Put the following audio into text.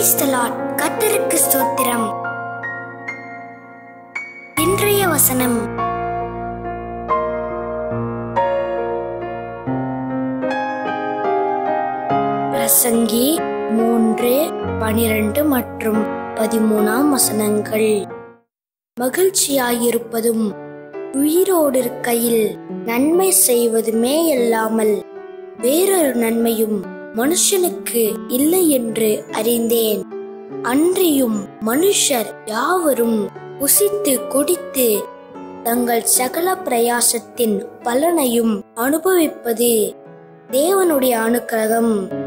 Praise the Lord. கர்த்தருக்கு ஸ்தோத்திரம் இன்றைய வசனம் பிரசங்கி மூன்று பனிரெண்டு மற்றும் பதிமூணாம் வசனங்கள் மகிழ்ச்சியாயிருப்பதும் உயிரோடு இருக்கையில் நன்மை செய்வதுமே அல்லாமல் வேறொரு நன்மையும் மனுஷனுக்கு இல்லை என்று அறிந்தேன் அன்றியும் மனுஷர் யாவரும் புசித்து குடித்து தங்கள் சகல பிரயாசத்தின் பலனையும் அனுபவிப்பது தேவனுடைய அனுக்கிரகம்